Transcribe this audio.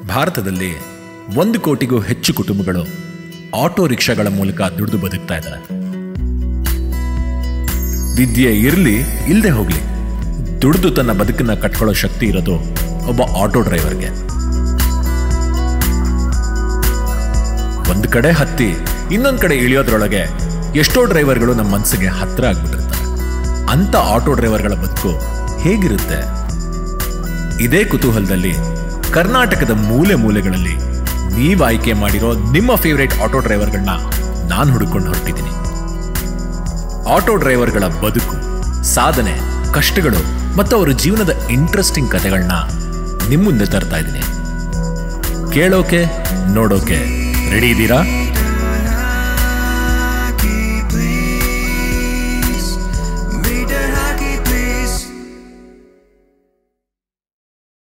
ಭಾರತದಲ್ಲಿ ಒಂದು ಕೋಟಿಗೂ ಹೆಚ್ಚು ಕುಟುಂಬಗಳು ಆಟೋ ರಿಕ್ಷಾಗಳ ಮೂಲಕ ದುಡಿದು ಬದುಕ್ತಾ ಇದ್ದಾರೆ ವಿದ್ಯೆ ಇರಲಿ ಇಲ್ಲದೆ ಹೋಗ್ಲಿ ದುಡಿದು ತನ್ನ ಬದುಕನ್ನ ಕಟ್ಕೊಳ್ಳೋ ಶಕ್ತಿ ಇರೋದು ಒಬ್ಬ ಆಟೋ ಡ್ರೈವರ್ಗೆ ಒಂದು ಕಡೆ ಹತ್ತಿ ಇನ್ನೊಂದು ಕಡೆ ಇಳಿಯೋದ್ರೊಳಗೆ ಎಷ್ಟೋ ಡ್ರೈವರ್ಗಳು ನಮ್ಮ ಮನಸ್ಸಿಗೆ ಹತ್ರ ಆಗ್ಬಿಟ್ಟಿರ್ತಾರೆ ಅಂತ ಆಟೋ ಡ್ರೈವರ್ಗಳ ಬದುಕು ಹೇಗಿರುತ್ತೆ ಇದೇ ಕುತೂಹಲದಲ್ಲಿ ಕರ್ನಾಟಕದ ಮೂಲೆ ಮೂಲೆಗಳಲ್ಲಿ ನೀವು ಆಯ್ಕೆ ಮಾಡಿರೋ ನಿಮ್ಮ ಫೇವರೇಟ್ ಆಟೋ ಡ್ರೈವರ್ಗಳನ್ನ ನಾನು ಹುಡುಕೊಂಡು ಹೊರಟಿದ್ದೀನಿ ಆಟೋ ಡ್ರೈವರ್ಗಳ ಬದುಕು ಸಾಧನೆ ಕಷ್ಟಗಳು ಮತ್ತು ಅವರ ಜೀವನದ ಇಂಟ್ರೆಸ್ಟಿಂಗ್ ಕಥೆಗಳನ್ನ ನಿಮ್ಮ ಮುಂದೆ ತರ್ತಾ ಇದ್ದೀನಿ ಕೇಳೋಕೆ ನೋಡೋಕೆ ರೆಡಿ ಇದ್ದೀರಾ